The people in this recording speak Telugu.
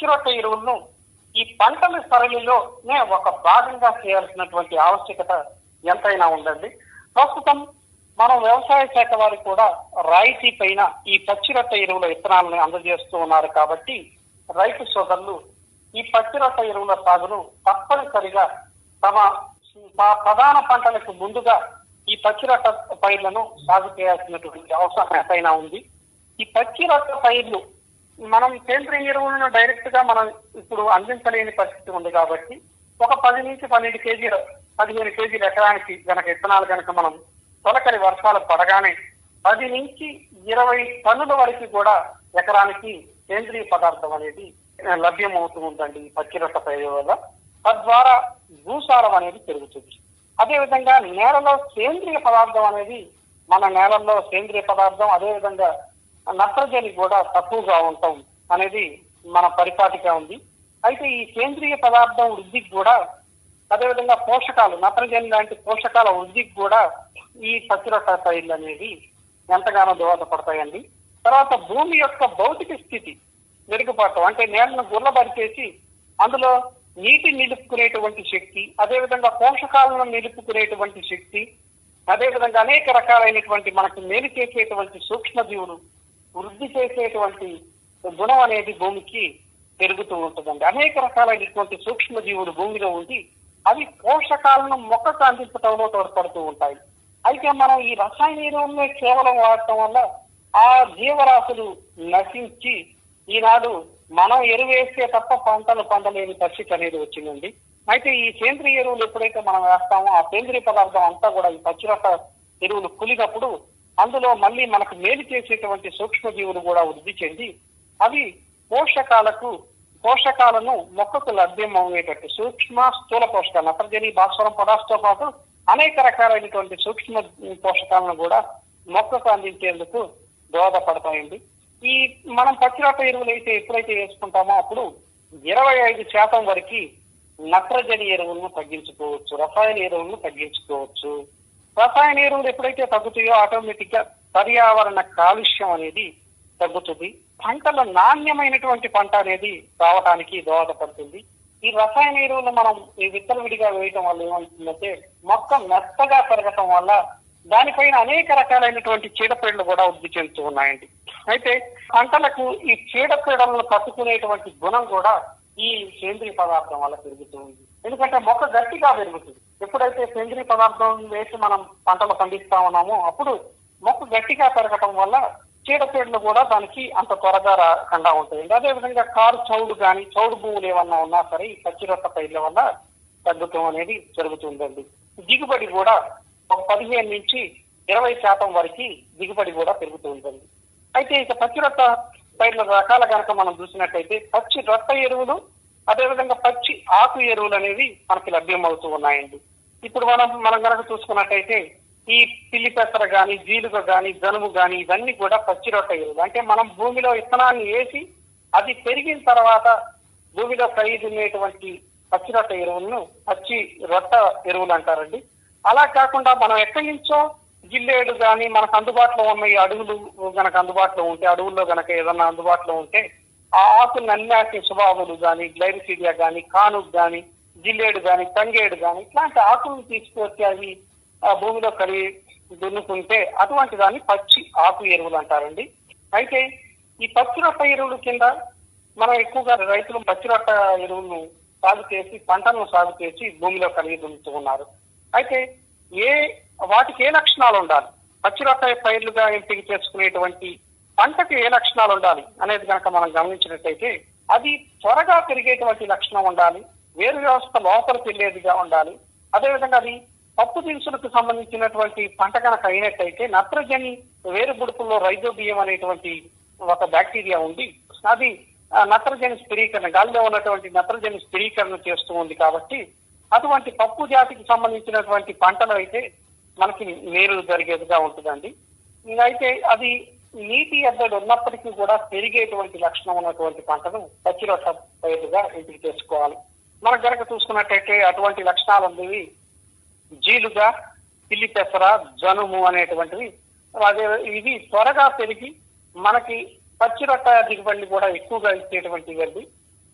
పచ్చి రొట్టె ఎరువులను ఈ పంటల సరళిలోనే ఒక భాగంగా చేయాల్సినటువంటి ఆవశ్యకత ఎంతైనా ఉందండి ప్రస్తుతం మనం వ్యవసాయ శాఖ వారు కూడా రాయితీ పైన ఈ పచ్చి రొట్టె ఎరువుల విత్తనాలను అందజేస్తూ ఉన్నారు కాబట్టి రైతు సోదరులు ఈ పచ్చి రొట్టె ఎరువుల సాగును తప్పనిసరిగా తమ ప- ప్రధాన పంటలకు ముందుగా ఈ పచ్చి రొట్టె పైర్లను సాగు చేయాల్సినటువంటి అవసరం ఎంతైనా ఉంది ఈ పచ్చి రొట్టె పైర్లు మనం సేంద్రియ ఎరువులను డైరెక్ట్ గా మనం ఇప్పుడు అందించలేని పరిస్థితి ఉంది కాబట్టి ఒక పది నుంచి పన్నెండు కేజీలు పదిహేను కేజీల ఎకరానికి గనక విత్తనాలు కనుక మనం తొలకరి వర్షాలు పడగానే పది నుంచి ఇరవై టన్నుల వరకు కూడా ఎకరానికి సేంద్రియ పదార్థం అనేది ఆ, లభ్యమవుతూ ఉందండి ఈ పచ్చి రొట్టె పైరు వల్ల తద్వారా భూసారం అనేది పెరుగుతుంది అదేవిధంగా నేలలో సేంద్రియ పదార్థం అనేది మన నేలల్లో సేంద్రియ పదార్థం అదేవిధంగా నత్రజని కూడా తక్కువగా ఉంటాం అనేది మన పరిపాటిగా ఉంది అయితే ఈ సేంద్రియ పదార్థం వృద్ధికి కూడా అదేవిధంగా పోషకాలు నత్రజని లాంటి పోషకాల వృద్ధికి కూడా ఈ పచ్చిరొట్ట పైర్లు అనేవి ఎంతగానో దోహదపడతాయండి తర్వాత భూమి యొక్క భౌతిక స్థితి మెరుగుపడటం అంటే నేలను గుర్రబరిచేసి అందులో నీటి నిలుపుకునేటువంటి శక్తి అదేవిధంగా పోషకాలను నిలుపుకునేటువంటి శక్తి అదేవిధంగా అనేక రకాలైనటువంటి మనకు మేలు చేసేటువంటి సూక్ష్మజీవులు వృద్ధి చేసేటువంటి గుణం అనేది భూమికి పెరుగుతూ ఉంటుందండి అనేక రకాలైనటువంటి సూక్ష్మజీవులు భూమిలో ఉండి అవి పోషకాలను మొక్కకు అందించడంలో తోడ్పడుతూ ఉంటాయి అయితే మనం ఈ రసాయన ఎరువులనే కేవలం వాడటం వల్ల ఆ జీవరాశులు నశించి ఈనాడు మనం ఎరువేస్తే తప్ప పంటలు పండలేని పరిస్థితి అనేది వచ్చిందండి అయితే ఈ సేంద్రియ ఎరువులు ఎప్పుడైతే మనం వేస్తామో ఆ సేంద్రియ పదార్థం అంతా కూడా ఈ పచ్చిరొట్ట ఎరువులు కులినప్పుడు అందులో మళ్ళీ మనకు మేలు చేసేటువంటి సూక్ష్మజీవులు కూడా వృద్ధి చెంది అవి పోషకాలకు పోషకాలను మొక్కకు లభ్యం అయ్యేటట్టు సూక్ష్మ స్థూల పోషకాలు నత్రజని భాస్వరం పొటాస్తో పాటు అనేక రకాలైనటువంటి సూక్ష్మ పోషకాలను కూడా మొక్కకు అందించేందుకు దోహదపడతాయండి ఈ మనం పచ్చిరొట్ట ఎరువులు అయితే ఎప్పుడైతే వేసుకుంటామో అప్పుడు ఇరవై ఐదు శాతం వరకు నత్రజని ఎరువులను తగ్గించుకోవచ్చు రసాయన ఎరువులను తగ్గించుకోవచ్చు రసాయన ఎరువులు ఎప్పుడైతే తగ్గుతాయో ఆటోమేటిక్ గా పర్యావరణ కాలుష్యం అనేది తగ్గుతుంది పంటల నాణ్యమైనటువంటి పంట అనేది రావడానికి దోహదపడుతుంది ఈ రసాయన ఎరువులు మనం ఈ విత్తన విడిగా వేయటం వల్ల ఏమవుతుందంటే మొక్క మెత్తగా పెరగటం వల్ల దానిపైన అనేక రకాలైనటువంటి చీడపీడలు కూడా వృద్ధి చెందుతూ ఉన్నాయండి అయితే పంటలకు ఈ చీడపీడలను తట్టుకునేటువంటి గుణం కూడా ఈ సేంద్రియ పదార్థం వల్ల పెరుగుతూ ఉంది ఎందుకంటే మొక్క గట్టిగా పెరుగుతుంది ఎప్పుడైతే సేంద్రియ పదార్థం వేసి మనం పంటలు పండిస్తా ఉన్నామో అప్పుడు మొక్క గట్టిగా పెరగటం వల్ల చీడపీడలు కూడా దానికి అంత త్వరగా రాకుండా ఉంటాయండి అదేవిధంగా కారు చౌడు కానీ చౌడు భూములు ఏమన్నా ఉన్నా సరే ఈ పచ్చిరొట్ట పైర్ల వల్ల తగ్గుతాం అనేది జరుగుతుందండి దిగుబడి కూడా ఒక పదిహేను నుంచి ఇరవై శాతం వరకు దిగుబడి కూడా పెరుగుతూ ఉంటుంది అయితే ఇక పచ్చి రొట్ట పైర్ల రకాల కనుక మనం చూసినట్టయితే పచ్చి రొట్ట ఎరువులు అదేవిధంగా పచ్చి ఆకు ఎరువులు అనేవి మనకి లభ్యం అవుతూ ఉన్నాయండి ఇప్పుడు మనం మనం కనుక చూసుకున్నట్టయితే ఈ పిల్లి పెసర గాని జీలుగ గాని జనుము గాని ఇవన్నీ కూడా పచ్చి రొట్ట ఎరువులు అంటే మనం భూమిలో విత్తనాన్ని వేసి అది పెరిగిన తర్వాత భూమిలో ఖరీదునేటువంటి పచ్చి రొట్ట ఎరువులను పచ్చి రొట్ట ఎరువులు అంటారండి అలా కాకుండా మనం ఎక్కడి నుంచో జిల్లేడు కానీ మనకు అందుబాటులో ఉన్న ఈ అడవులు గనక అందుబాటులో ఉంటే అడవుల్లో గనక ఏదన్నా అందుబాటులో ఉంటే ఆ ఆకులు నన్నాటి స్వభావాలు కానీ గ్లైరిసీడియా కానీ కానుగు కానీ జిల్లేడు కానీ తంగేడు కానీ ఇట్లాంటి ఆకులను తీసుకొచ్చి అవి ఆ భూమిలో కలిగి దున్నుకుంటే అటువంటి దాన్ని పచ్చి ఆకు ఎరువులు అంటారండి అయితే ఈ పచ్చి రొట్ట ఎరువుల కింద మనం ఎక్కువగా రైతులు పచ్చి రొట్ట ఎరువులను సాగు చేసి పంటలను సాగు చేసి భూమిలో కలిగి దున్నుతూ ఉన్నారు అయితే ఏ వాటికి ఏ లక్షణాలు ఉండాలి పచ్చి రొట్ట పైర్లుగా ఎంపిక చేసుకునేటువంటి పంటకి ఏ లక్షణాలు ఉండాలి అనేది కనుక మనం గమనించినట్టయితే అది త్వరగా పెరిగేటువంటి లక్షణం ఉండాలి వేరు వ్యవస్థ లోపలికి వెళ్ళేదిగా ఉండాలి అదేవిధంగా అది పప్పు దినుసులకు సంబంధించినటువంటి పంట కనుక అయినట్టయితే నత్రజని వేరు బుడుపుల్లో రైజోబియం అనేటువంటి ఒక బ్యాక్టీరియా ఉంది అది ఆ, నత్రజని స్థిరీకరణ గాలిలో ఉన్నటువంటి నత్రజని స్థిరీకరణ చేస్తూ ఉంది కాబట్టి అటువంటి పప్పు జాతికి సంబంధించినటువంటి పంటలు అయితే మనకి మేలు జరిగేదిగా ఉంటుందండి ఇంకా అయితే అది నీటి ఎద్దడి ఉన్నప్పటికీ కూడా పెరిగేటువంటి లక్షణం ఉన్నటువంటి పంటను పచ్చిరొట్ట పైరుగా ఎంపిక చేసుకోవాలి మనం గనక చూసుకున్నట్టయితే అటువంటి లక్షణాలు ఉన్నవి జీలుగా పిల్లి పెసర జనుము అనేటువంటివి అదే ఇవి త్వరగా పెరిగి మనకి పచ్చిరొట్ట దిగుబడిని కూడా ఎక్కువగా ఇచ్చేటువంటివి అండి